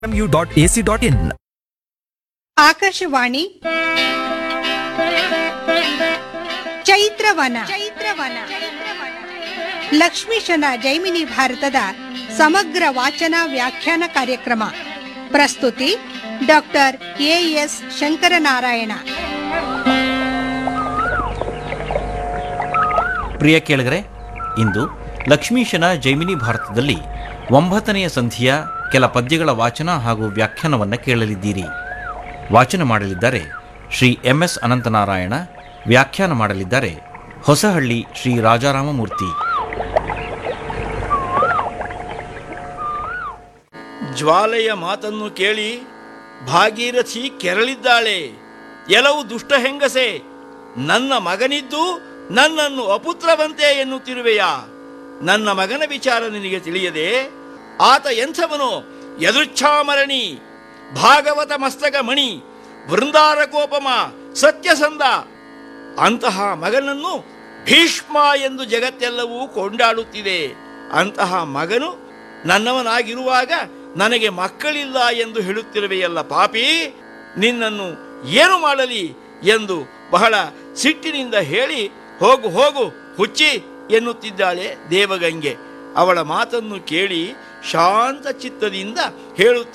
ಯು.ಎಸಿ.ಇನ್ ಆಕಾಶವಾಣಿ ಚೈತ್ರವನ ಚೈತ್ರವನ ಲಕ್ಷ್ಮೀಶನ ಜೈಮಿನಿ ಭಾರತದ ಸಮಗ್ರ ವಾಚನ ವ್ಯಾಖ್ಯಾನ ಕಾರ್ಯಕ್ರಮ ಪ್ರಸ್ತುತಿ ಡಾಕ್ಟರ್ ಎಎಸ್ ಶಂಕರನಾರಾಯಣ ಪ್ರಿಯ ಕೇಳಿಗರೆ ಇಂದು ಲಕ್ಷ್ಮೀಶನ ಜೈಮಿನಿ ಭಾರತದಲ್ಲಿ ಒಂಬತ್ತನೆಯ ಸಂಧಿಯ ಕೆಲ ಪದ್ಯಗಳ ವಾಚನ ಹಾಗೂ ವ್ಯಾಖ್ಯಾನವನ್ನು ಕೇಳಲಿದ್ದೀರಿ ವಾಚನ ಮಾಡಲಿದ್ದಾರೆ ಶ್ರೀ ಎಂ ಎಸ್ ಅನಂತನಾರಾಯಣ ವ್ಯಾಖ್ಯಾನ ಮಾಡಲಿದ್ದಾರೆ ಹೊಸಹಳ್ಳಿ ಶ್ರೀ ರಾಜಾರಾಮಮೂರ್ತಿ ಜ್ವಾಲೆಯ ಮಾತನ್ನು ಕೇಳಿ ಭಾಗೀರಥಿ ಕೆರಳಿದ್ದಾಳೆ ಎಲವು ದುಷ್ಟ ಹೆಂಗಸೆ ನನ್ನ ಮಗನಿದ್ದು ನನ್ನನ್ನು ಅಪುತ್ರವಂತೆ ಎನ್ನುತ್ತಿರುವೆಯಾ ನನ್ನ ಮಗನ ವಿಚಾರ ನಿನಗೆ ತಿಳಿಯದೆ ಆತ ಎಂಥವನು ಯದೃಚ್ಛಾಮರಣಿ ಭಾಗವತ ಮಸ್ತಕ ಮಣಿ ವೃಂದಾರಕೋಪಮ ಸತ್ಯಸಂಧ ಅಂತಹ ಮಗನನ್ನು ಭೀಷ್ಮ ಎಂದು ಜಗತ್ತೆಲ್ಲವೂ ಕೊಂಡಾಡುತ್ತಿದೆ ಅಂತಹ ಮಗನು ನನ್ನವನಾಗಿರುವಾಗ ನನಗೆ ಮಕ್ಕಳಿಲ್ಲ ಎಂದು ಹೇಳುತ್ತಿರುವೆಯಲ್ಲ ಪಾಪಿ ನಿನ್ನನ್ನು ಏನು ಮಾಡಲಿ ಎಂದು ಬಹಳ ಸಿಟ್ಟಿನಿಂದ ಹೇಳಿ ಹೋಗು ಹೋಗು ಹುಚ್ಚಿ ಎನ್ನುತ್ತಿದ್ದಾಳೆ ದೇವಗಂಗೆ ಅವಳ ಮಾತನ್ನು ಕೇಳಿ ಶಾಂತ ಚಿತ್ತದಿಂದ ಹೇಳುತ್ತ